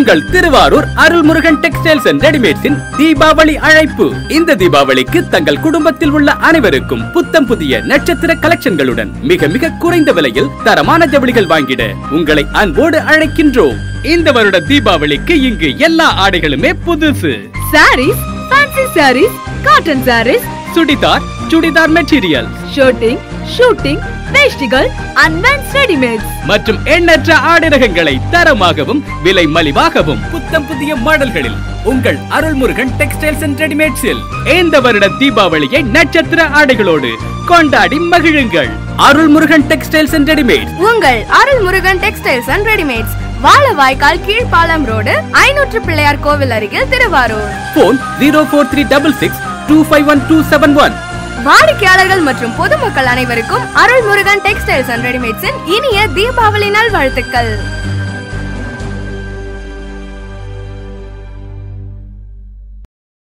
உங்கள் Thiruvarur Arulmurugan textiles and ரெடிமேட்ஸின் தீபாவளி அழைப்பு இந்த தீபாவளிக்கு தங்கள் குடும்பத்தில் உள்ள அனைவருக்கும் புத்தம் புதிய நட்சத்திர கலெக்ஷன்களுடன் மிக மிக குறைந்த விலையில் தரமான ஜவுளிகள் வாங்கிட உங்களை அன்போடு அழைக்கின்றோம் இந்த வருட தீபாவளிக்கு இங்கு எல்லா ஆடைகளுமே புதுசு saris fancy saris cotton saris churidar churidar material shirting suiting வேஷ்டிகள் அன்மென்ஸ் ரெடிமேட்ஸ் மற்றும் எண்ணற்ற ஆடை ரகங்களை தரமாகவும் விலை மலிவாகவும் புத்தம் புதிய மாடல்களில் உங்கள் அருள்முருகன் டெக்ஸ்டைல்ஸ் அண்ட் ரெடிமேட்ஸில் இந்த வருட தீபாவளியை நட்சத்திர ஆடைகளோடு கொண்டாடி மகிழுங்கள் அருள்முருகன் டெக்ஸ்டைல்ஸ் அண்ட் ரெடிமேட்ஸ் உங்கள் Arul Murugan textiles and readymades Vazhavaikal Keezhpalam road ஐநூற்று பிள்ளையார் கோவில் அருகில் Thiruvarur phone zero four three double six two five one two seven one வாடிக்கையாளர்கள் மற்றும் பொதுமக்கள் அனைவருக்கும் அருள் முருகன் டெக்ஸ்டைல்ஸ் அண்ட் ரெடிமேட்ஸின் இனிய தீபாவளி நல்வாழ்த்துக்கள்